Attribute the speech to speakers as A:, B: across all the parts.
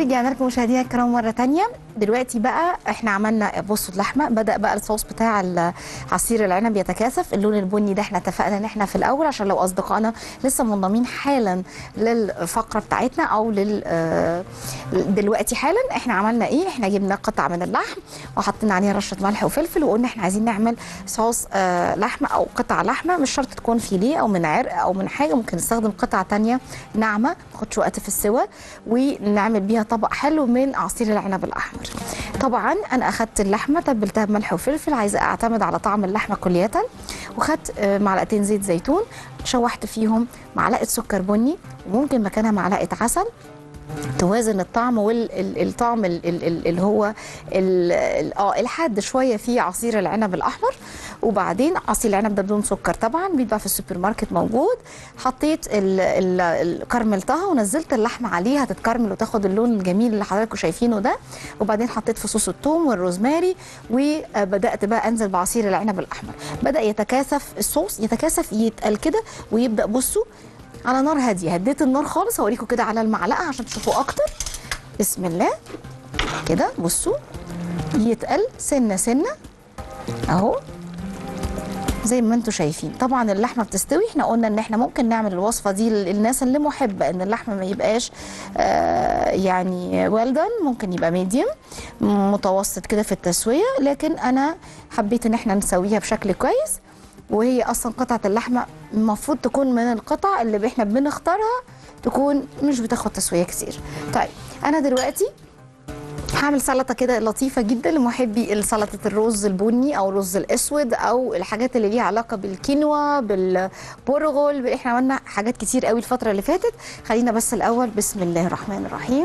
A: ورجعنا لكم مشاهدينا الكرام مره تانية دلوقتي بقى احنا عملنا بصوا اللحمه بدا بقى الصوص بتاع ال- عصير العنب يتكاثف اللون البني ده احنا اتفقنا ان احنا في الاول عشان لو اصدقائنا لسه منضمين حالا للفقره بتاعتنا او لل آه، دلوقتي حالا احنا عملنا ايه احنا جبنا قطعه من اللحم وحطينا عليها رشه ملح وفلفل وقلنا احنا عايزين نعمل صوص آه، لحمه او قطع لحمه مش شرط تكون فيليه او من عرق او من حاجه ممكن نستخدم قطعه تانية ناعمه ما تاخدش وقت في السوى ونعمل بيها طبق حلو من عصير العنب الاحمر طبعا انا اخدت اللحمه تبلتها بملح وفلفل عايزه اعتمد على طعم اللحمه كليا وخدت آه، معلقتين زيت زيتون شوحت فيهم معلقه سكر بني وممكن مكانها معلقه عسل توازن الطعم والطعم اللي هو ال- ال- اه الحاد شويه في عصير العنب الاحمر وبعدين عصير العنب ده بدون سكر طبعا بيتباع في السوبر ماركت موجود حطيت ال- ال- ال- كرملتها ونزلت اللحمه عليها تتكرمل وتاخد اللون الجميل اللي حضراتكم شايفينه ده وبعدين حطيت فصوص الثوم والروزماري وبدات بقى انزل بعصير العنب الاحمر بدا يتكاثف الصوص يتكاثف يتقل كده ويبدا بصوا على نار هاديه هديت النار خالص هوريكم كده على المعلقه عشان تشوفوا اكتر بسم الله كده بصوا يتقل سنه سنه اهو زي ما انتم شايفين طبعا اللحمه بتستوي احنا قلنا ان احنا ممكن نعمل الوصفه دي للناس اللي محبه ان اللحمه ما يبقاش آه يعني ويل ممكن يبقى ميديوم متوسط كده في التسويه لكن انا حبيت ان احنا نسويها بشكل كويس وهي اصلا قطعه اللحمه المفروض تكون من القطع اللي احنا بنختارها تكون مش بتاخد تسويه كتير طيب انا دلوقتي هعمل سلطه كده لطيفه جدا لمحبي سلطه الرز البني او الرز الاسود او الحاجات اللي ليها علاقه بالكينوا بالبرغل احنا عملنا حاجات كتير قوي الفتره اللي فاتت خلينا بس الاول بسم الله الرحمن الرحيم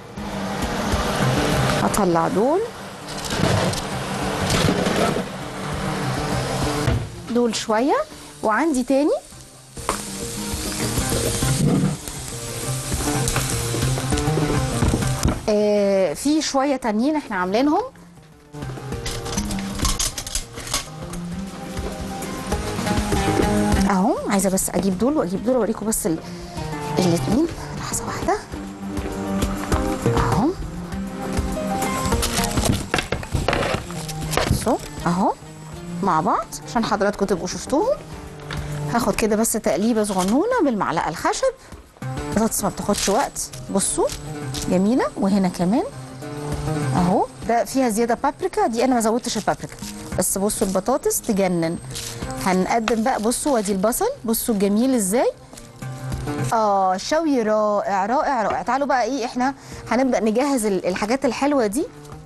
A: هطلع دول دول شويه وعندي تاني آه في شويه تانيين احنا عاملينهم اهو عايزه بس اجيب دول واجيب دول واوريكم بس ال- الاتنين لحظه واحده اهو بصوا اهو مع بعض عشان حضراتكم تبقوا شفتوهم هاخد كده بس تقليبه صغنونه بالمعلقه الخشب البطاطس ما بتاخدش وقت بصوا جميله وهنا كمان اهو ده فيها زياده بابريكا دي انا ما زودتش البابريكا بس بصوا البطاطس تجنن هنقدم بقى بصوا وادي البصل بصوا الجميل ازاي اه شوي رائع رائع رائع تعالوا بقى ايه احنا هنبدا نجهز ال- الحاجات الحلوه دي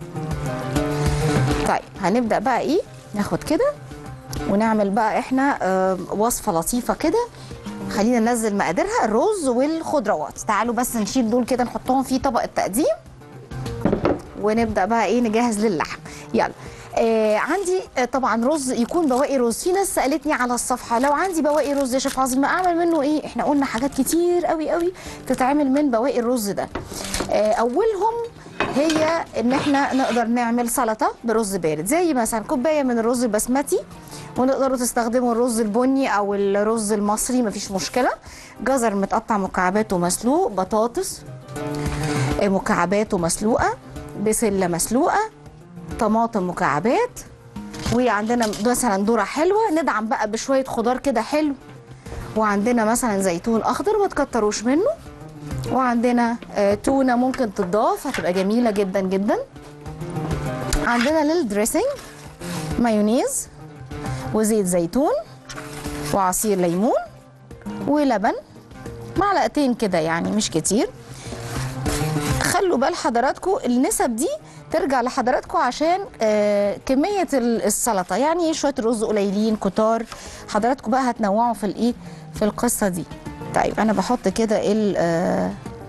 A: طيب هنبدا بقى ايه ناخد كده ونعمل بقى احنا آه، وصفه لطيفه كده خلينا ننزل مقاديرها الرز والخضروات تعالوا بس نشيل دول كده نحطهم في طبق التقديم ونبدا بقى ايه نجهز للحم يلا آه عندي آه طبعا رز يكون بواقي رز في ناس سالتني على الصفحه لو عندي بواقي رز يا شيف عظيم اعمل منه ايه احنا قلنا حاجات كتير قوي قوي تتعمل من بواقي الرز ده آه اولهم هي ان احنا نقدر نعمل سلطه برز بارد زي مثلا كوبايه من الرز البسمتي ونقدروا تستخدموا الرز البني او الرز المصري مفيش مشكله جزر متقطع مكعبات ومسلوق بطاطس آه، مكعبات ومسلوقه بسله مسلوقه طماطم مكعبات وعندنا مثلا ذره حلوه ندعم بقى بشويه خضار كده حلو وعندنا مثلا زيتون اخضر ما تكتروش منه وعندنا آه، تونه ممكن تضاف هتبقى جميله جدا جدا عندنا للدريسنج مايونيز وزيت زيتون وعصير ليمون ولبن معلقتين كده يعني مش كتير خلوا بال حضراتكم النسب دي ترجع لحضراتكم عشان آه كميه ال- السلطه يعني شويه رز قليلين كتار حضراتكم بقى هتنوعوا في الايه في القصه دي طيب انا بحط كده ال آه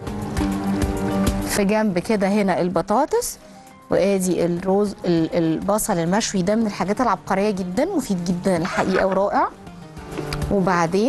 A: في جنب كده هنا البطاطس وادي الرز ال- البصل المشوي ده من الحاجات العبقريه جدا مفيد جدا الحقيقه ورائع وبعدين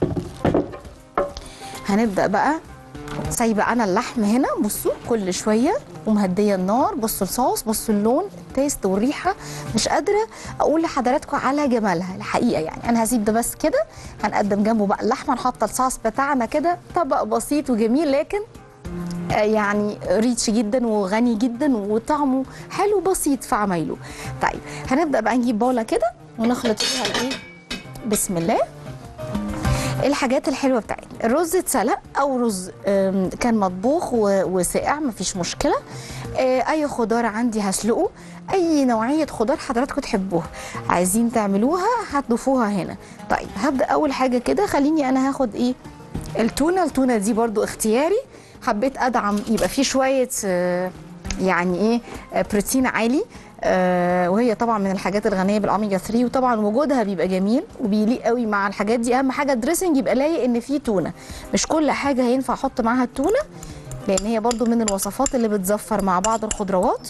A: هنبدا بقى سايبه انا اللحم هنا بصوا كل شويه ومهديه النار بصوا الصوص بصوا اللون التيست والريحه مش قادره اقول لحضراتكم على جمالها الحقيقه يعني انا هسيب ده بس كده هنقدم جنبه بقى اللحمه نحط الصوص بتاعنا كده طبق بسيط وجميل لكن آه، يعني ريتش جدا وغني جدا وطعمه حلو بسيط في عمايله طيب هنبدا بقى نجيب بوله كده ونخلط فيها الايه بسم الله الحاجات الحلوه بتاعتنا الرز اتسلق او رز آم، كان مطبوخ و- وساقع مفيش مشكله آه، اي خضار عندي هسلقه اي نوعيه خضار حضراتكم تحبوها عايزين تعملوها هتضيفوها هنا طيب هبدا اول حاجه كده خليني انا هاخد ايه التونه التونه دي برضو اختياري حبيت ادعم يبقى فيه شويه آه، يعني ايه آه، بروتين عالي آه، وهي طبعا من الحاجات الغنيه بالاوميجا 3 وطبعا وجودها بيبقى جميل وبيليق قوي مع الحاجات دي اهم حاجه الدريسنج يبقى لايق ان فيه تونه مش كل حاجه هينفع احط معاها التونه لان هي برضو من الوصفات اللي بتزفر مع بعض الخضروات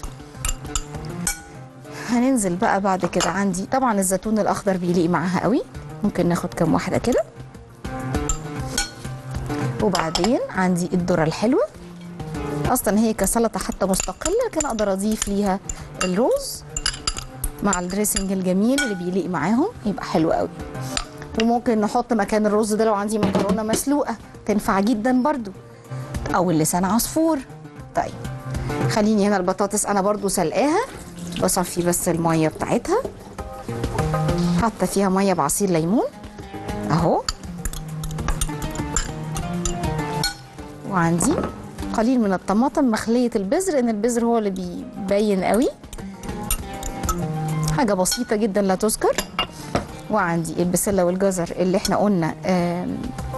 A: هننزل بقى بعد كده عندي طبعا الزيتون الاخضر بيليق معاها قوي ممكن ناخد كام واحده كده وبعدين عندي الذره الحلوه اصلا هي كسلطه حتى مستقله لكن اقدر اضيف ليها الرز مع الدريسنج الجميل اللي بيليق معاهم يبقى حلو قوي وممكن نحط مكان الرز ده لو عندي مكرونه مسلوقه تنفع جدا برضو او اللسان عصفور طيب خليني هنا البطاطس انا برضو سلقاها بصفي بس الميه بتاعتها حاطه فيها ميه بعصير ليمون اهو وعندي قليل من الطماطم مخليه البذر ان البذر هو اللي بيبين قوي حاجه بسيطه جدا لا تذكر وعندي البسله والجزر اللي احنا قلنا آم،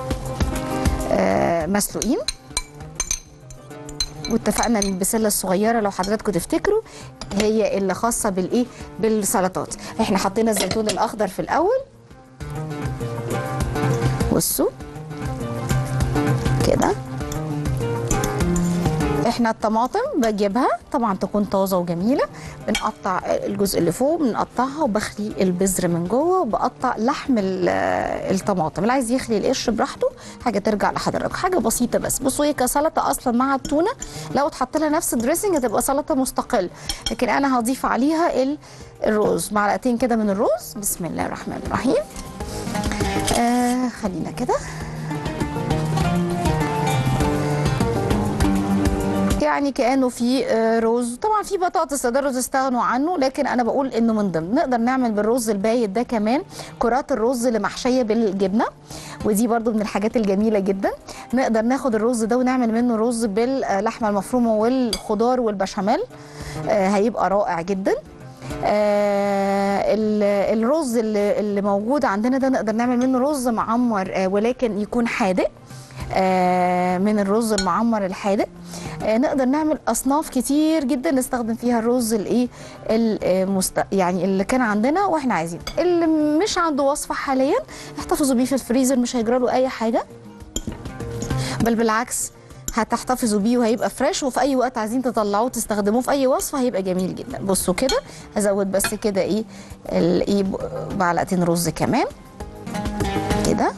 A: آم، مسلوقين واتفقنا ان البسله الصغيره لو حضراتكم تفتكروا هي اللي خاصه بالايه بالسلطات احنا حطينا الزيتون الاخضر في الاول بصوا كده احنا الطماطم بجيبها طبعا تكون طازه وجميله بنقطع الجزء اللي فوق بنقطعها وبخلي البذر من جوه وبقطع لحم ال- الطماطم اللي عايز يخلي القشر براحته حاجه ترجع لحضرتك حاجه بسيطه بس بصوا هي كسلطه اصلا مع التونه لو اتحط لها نفس الدريسنج هتبقى سلطه مستقل لكن انا هضيف عليها ال- الرز معلقتين كده من الرز بسم الله الرحمن الرحيم آه خلينا كده يعني كانه في آه، رز طبعا في بطاطس تقدروا تستغنوا عنه لكن انا بقول انه من ضمن نقدر نعمل بالرز البايت ده كمان كرات الرز اللي محشيه بالجبنه ودي برضو من الحاجات الجميله جدا نقدر ناخد الرز ده ونعمل منه رز باللحمه المفرومه والخضار والبشاميل آه، هيبقى رائع جدا آه ال- الرز اللي, اللي موجود عندنا ده نقدر نعمل منه رز معمر آه ولكن يكون حادق آه من الرز المعمر الحادق آه نقدر نعمل اصناف كتير جدا نستخدم فيها الرز الايه المست... يعني اللي كان عندنا واحنا عايزين اللي مش عنده وصفه حاليا احتفظوا بيه في الفريزر مش هيجرى له اي حاجه بل بالعكس هتحتفظوا بيه وهيبقى فريش وفي اي وقت عايزين تطلعوه تستخدموه في اي وصفه هيبقى جميل جدا بصوا كده هزود بس كده ايه ال- ايه ب- معلقتين رز كمان كده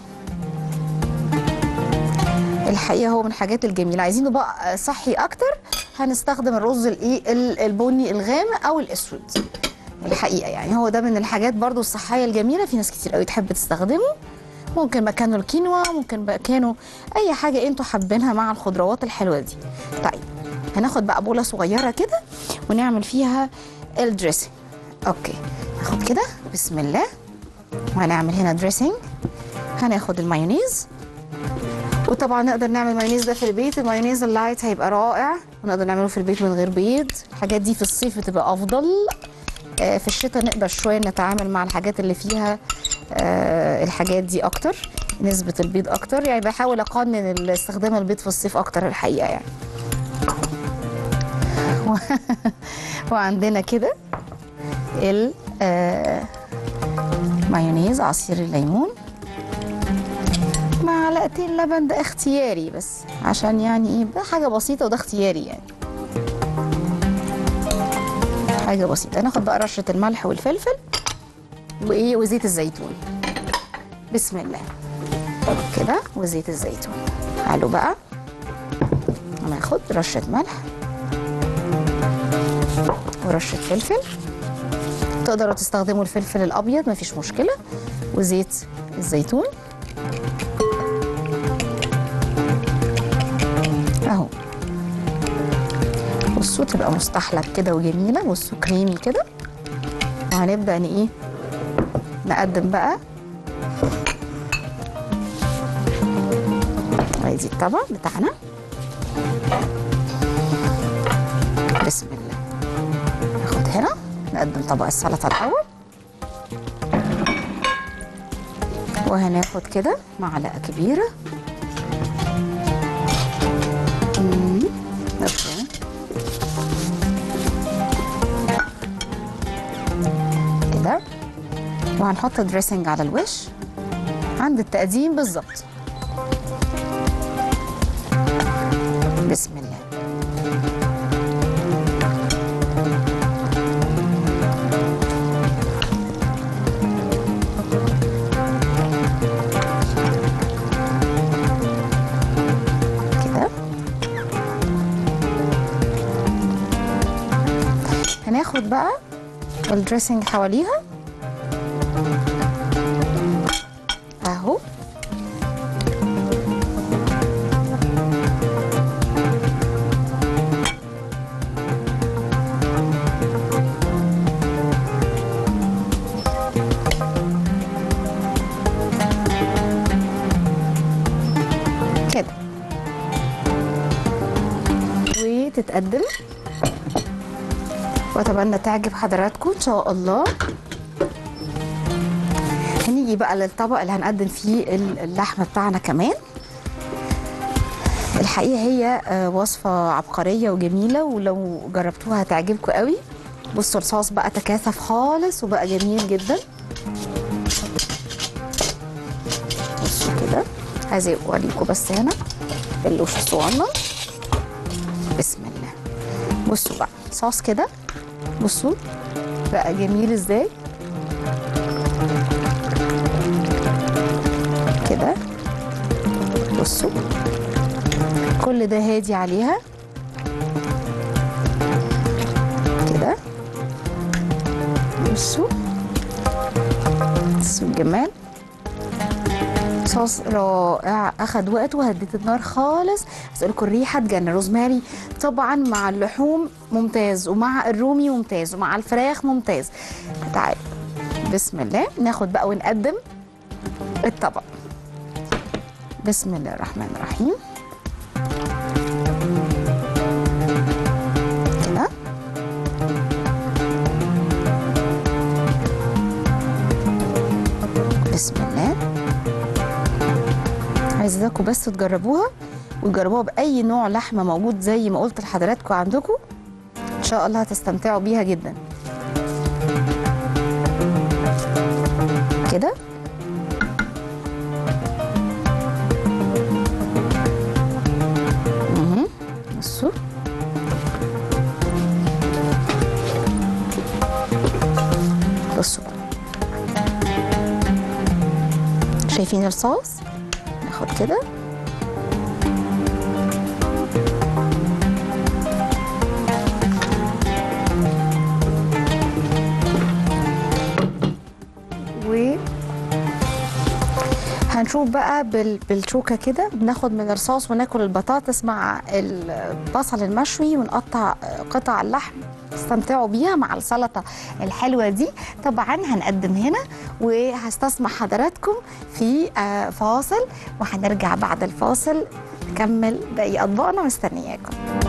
A: الحقيقه هو من الحاجات الجميله عايزينه بقى صحي اكتر هنستخدم الرز الايه ال- البني الغامق او الاسود الحقيقه يعني هو ده من الحاجات برضو الصحيه الجميله في ناس كتير قوي تحب تستخدمه ممكن مكانه الكينوا ممكن مكانه اي حاجه انتوا حابينها مع الخضروات الحلوه دي طيب هناخد بقى بوله صغيره كده ونعمل فيها الدريسنج اوكي ناخد كده بسم الله وهنعمل هنا دريسنج هناخد المايونيز وطبعا نقدر نعمل مايونيز ده في البيت المايونيز اللايت هيبقى رائع ونقدر نعمله في البيت من غير بيض الحاجات دي في الصيف بتبقى افضل آه، في الشتاء نقدر شويه نتعامل مع الحاجات اللي فيها آه، الحاجات دي اكتر نسبه البيض اكتر يعني بحاول اقنن استخدام البيض في الصيف اكتر الحقيقه يعني وعندنا كده ال آه، مايونيز عصير الليمون معلقتين لبن ده اختياري بس عشان يعني ايه ده حاجه بسيطه وده اختياري يعني حاجه بسيطه ناخد بقى رشه الملح والفلفل وايه وزيت الزيتون بسم الله كده وزيت الزيتون تعالوا بقى هناخد رشه ملح ورشه فلفل تقدروا تستخدموا الفلفل الابيض مفيش مشكله وزيت الزيتون اهو بصوا تبقى مستحلب كده وجميله بصوا كريمي كده وهنبدا ن ايه نقدم بقى ادي الطبق بتاعنا بسم الله ناخد هنا نقدم طبق السلطه الاول وهناخد كده معلقه كبيره مم. اوكي كده وهنحط دريسنج على الوش عند التقديم بالظبط بسم الله كده هناخد بقى الدريسنج حواليها اهو كده وتتقدم واتمنى تعجب حضراتكم ان شاء الله هنيجي بقى للطبق اللي هنقدم فيه اللحمه بتاعنا كمان الحقيقه هي آه، وصفه عبقريه وجميله ولو جربتوها هتعجبكم قوي بصوا الصوص بقى تكاثف خالص وبقى جميل جدا بصوا كده عايزه اوريكم بس هنا اللوش الصغنن بسم الله بصوا بقى صوص كده بصوا بقى جميل ازاي كده بصوا كل ده هادي عليها كده بصوا بصوا الجمال صوص رائع اخد وقته وهديت النار خالص اسالكم الريحه تجنن روزماري طبعا مع اللحوم ممتاز ومع الرومي ممتاز ومع الفراخ ممتاز تعالوا بسم الله ناخد بقى ونقدم الطبق بسم الله الرحمن الرحيم كده بسم الله عايزاكم بس تجربوها وتجربوها باي نوع لحمه موجود زي ما قلت لحضراتكم عندكم ان شاء الله هتستمتعوا بيها جدا كده مهم. بصوا بصوا بقى. شايفين الصوص ناخد كده و هنشوف بقى بال... بالشوكه كده بناخد من الصوص وناكل البطاطس مع البصل المشوي ونقطع قطع اللحم استمتعوا بيها مع السلطه الحلوه دي طبعا هنقدم هنا وهستسمح حضراتكم في آه، فاصل وهنرجع بعد الفاصل نكمل باقي اطباقنا مستنياكم